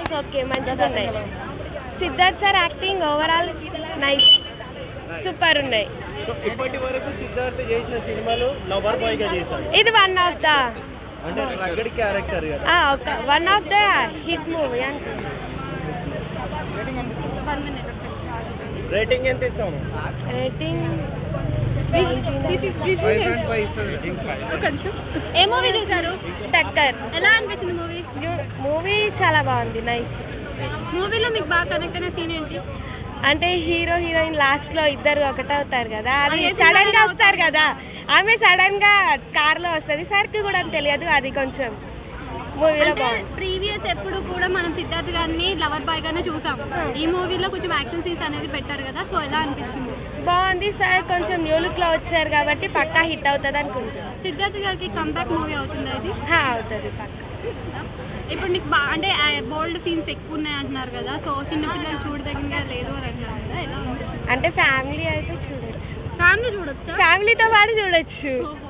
Scenes okay మంచిగా ఉన్నాయి Siddharth sir acting overall nice super ఉన్నాయి సో ఇప్పటి వరకు సిద్ధార్థ్ చేసిన సినిమాలు లవర్ బాయ్ గా చేశాడు ఇది వన్ ఆఫ్ ద అంటే రగడి క్యారెక్టర్ కదా ఒక one of the hit movie అంటే రేటింగ్ ఎంత ఇస్తాము రేటింగ్ ఏ మూవీ చూసారు టక్కర్ ఎలా అనిపించింది మూవీ మూవీ చాలా బాగుంది నైస్ మూవీలో మీకు బాగా కనెక్ట్ అయిన సీన్ ఏంటి అంటే హీరో హీరోయిన్ లాస్ట్ లో ఇద్దరు ఒకటే అవుతారు కదా అది అది ఏ సడన్ గా సినిమాలో వస్తారు కదా ఆమె సడన్ గా కార్ లో వస్తుంది సార్కి కూడా అని తెలియదు అది కొంచెం మూవీలో అంటే బాగుంది ప్రీవియస్ ఎప్పుడు కూడా మనం సిద్ధార్థ్ గారిని లవర్ బాయ్ గానే చూసాం ఈ మూవీలో కొంచెం యాక్షన్ సీన్స్ అనేది పెట్టారు కదా సో ఎలా అనిపించింది బాగుంది సార్ కొంచెం న్యూ లుక్ లో వచ్చారు కాబట్టి పక్కా హిట్ అవుతుంది అనుకుంటున్నాను సిద్ధార్థ్ గారికి కంబ్యాక్ మూవీ అవుతుందా ఇది హా, అవుతుంది పక్కా ఇప్పుడు నీకు బా అంటే బోల్డ్ సీన్స్ ఎక్కువ ఉన్నాయి అంటున్నారు కదా సో చిన్నపిల్లలు చూడదగినగా లేదు అని అంటున్నారు కదా ఎలా అంటే ఫ్యామిలీ అయితే చూడొచ్చు ఫ్యామిలీ చూడొచ్చా ఫ్యామిలీతో పాటు చూడొచ్చు ఓహో.